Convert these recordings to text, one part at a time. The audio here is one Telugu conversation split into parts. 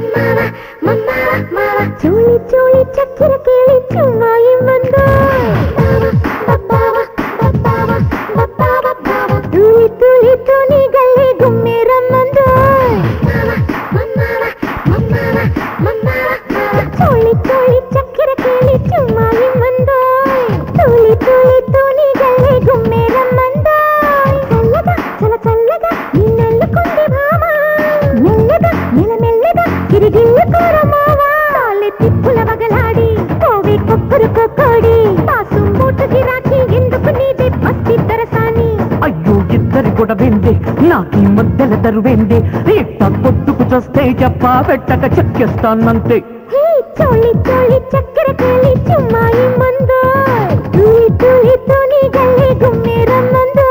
ಚೂಳಿ ಚೂಳಿ ಚಕ್ಕೆರ ಕೇಳಿ ಚುಮ್ಮಾಯಿ ಬಂದ ತುಳಿ ತುಳಿ ತುನಿಗಲ್ಲೇ ಗುಮ್ಮೆ ರಮ್ಮಂದ ಚೋಳಿ ಚೋಳಿ ಚಕ್ಕೆರ ಕೇಳಿ ಚುಮ್ಮಾಯಿ ಬಂದ ತುಳಿ ತುಳಿ ತುನಿಗಲ್ಲೇ గుమ్మె రమ్మందా చల్లగా చల చల్లగా నిన్నెల్లుకుంది భామ మెల్లగా మెల్లమెల్లగా తిరిగిల్లు కోరమావా తాళి తిప్పుల వగలాడి కోవి కొక్కరు కొక్కోడి పాసు మూటకి రాఖీ ఎందుకు నీదే మస్తి దరసాని అయ్యో ఇద్దరి కూడా వెండి నాకీ మధ్యల దరువెండి ఇట్ట కొట్టుకు చస్తే చెప్పా పెట్టక చెక్కేస్తానంతే హే చోళి చోళి చక్కెర కేಳಿ చుమ్మాయి మందో తులి తులి తుని గల్లే గుమ్మె రమ్మందో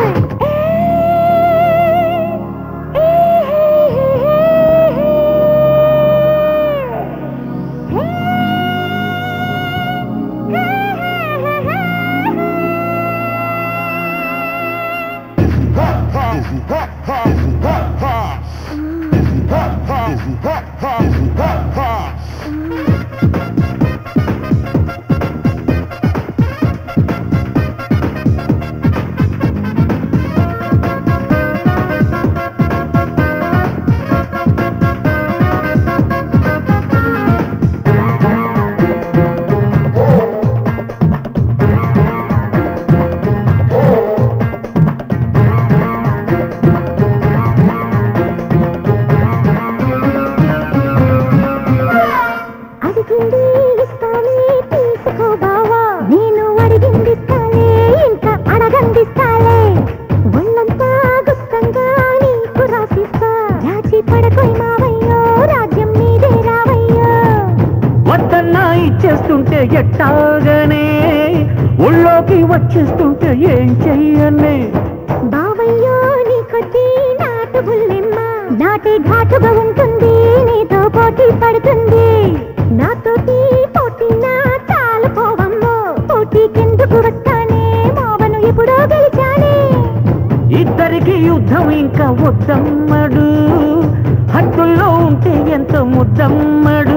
అడిగింది ఇస్తానే తీసుకో బావా నేను అడిగింది ఇస్తాలే ఇంకా అడగందిస్తాలే ఒళ్ళంతా గుప్తంగా నీకు రాసిస్తా రాజీ పడకోయ్ మావయ్యో రాజ్యం నీదే రావయ్యో వద్దన్నా ఇచ్చేస్తుంటే ఎట్టాగనే ఒళ్ళోకి వచ్చేస్తుంటే ఏం చెయ్యనే బావయ్యో నీ కొద్ది నాటు బుల్లెమ్మ నాటే ఘాటుగా ఉంటుంది నీతో పోటీ పడుతుంది నాతోటి పోటీ నా చాలు పోవమ్మో పోటీకెందుకు వస్తానే మోవను ఎప్పుడో గెలిచానే ఇద్దరికి యుద్ధం ఇంకా వద్దమ్మడు హద్దుల్లో ఉంటే ఎంత ముద్దమ్మడు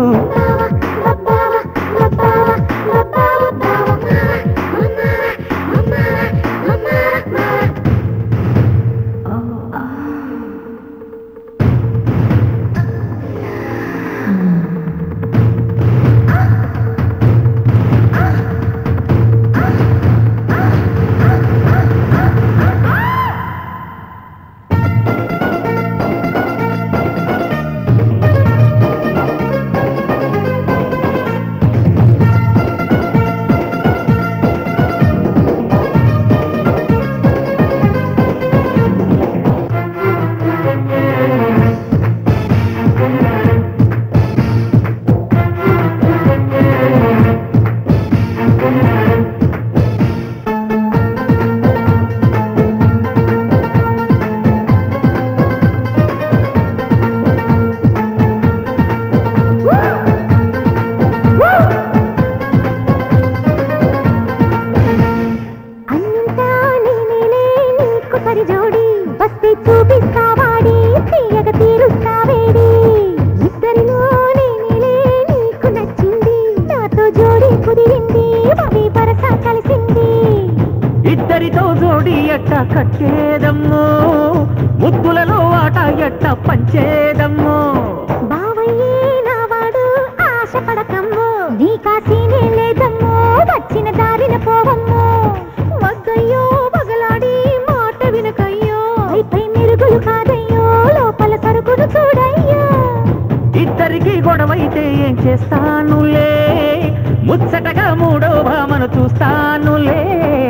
అన్నింటా నేనేలే నీకు సరి జోడి వస్తే చూపిస్తావాడి తీయగ తీరుస్తావేడి ఇద్దరిలో నేనేలే నీకు నచ్చింది నాతో జోడి కుదిరింది అవి వరస కలిసింది ఇద్దరితో జోడి ఎట్ట కట్టేదమ్మో ముద్దులలో ఆట ఎట్ట పంచేదమ్మో బావయ్యే నావాడు ఆశపడకమ్మో నీ కాసీనే లేదమ్మో వచ్చిన దారిన పోవమ్మో వద్దయ్యో పగలాడి మాట వినకయ్యో పై మెరుగులు కాదయ్యో లోపల సరుకును చూడయ్యో ఇద్దరికి గొడవైతే ఏం చేస్తానులే ముచ్చటగా మూడో భామను చూస్తానులే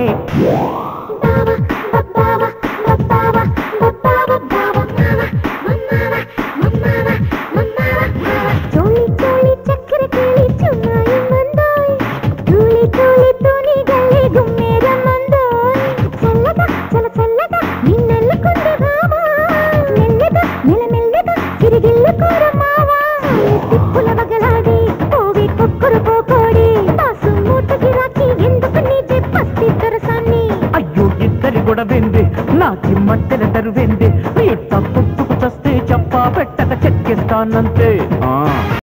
బావ బావ బావ బావ బావ చోళి చోళి చక్కెర కేಳಿ చుమ్మాయి మందోయ్ తూలి తూలి తూని గల్లే గుమ్మె రమ్మందోయ్ చల్లగా చల చల్లగా నిన్నెల్లుకుంది భామ మెల్లగా మెల్లమెల్లగా తిరిగిల్లు కోరమావా తిప్పుల వగలాడి పోవి కొక్కరు పోకోడి పాసు మూటకి రాకి ఎందుకు నీదే పస్తి దొరసాన్ని అయ్యో ఇద్దరి గొడవెంది నాకి మట్టెల తరువెంది ఇట్ట పుట్టుకు చస్తే చెప్పా పెట్టక చెక్కిస్తా చేస్తానంతే ఆ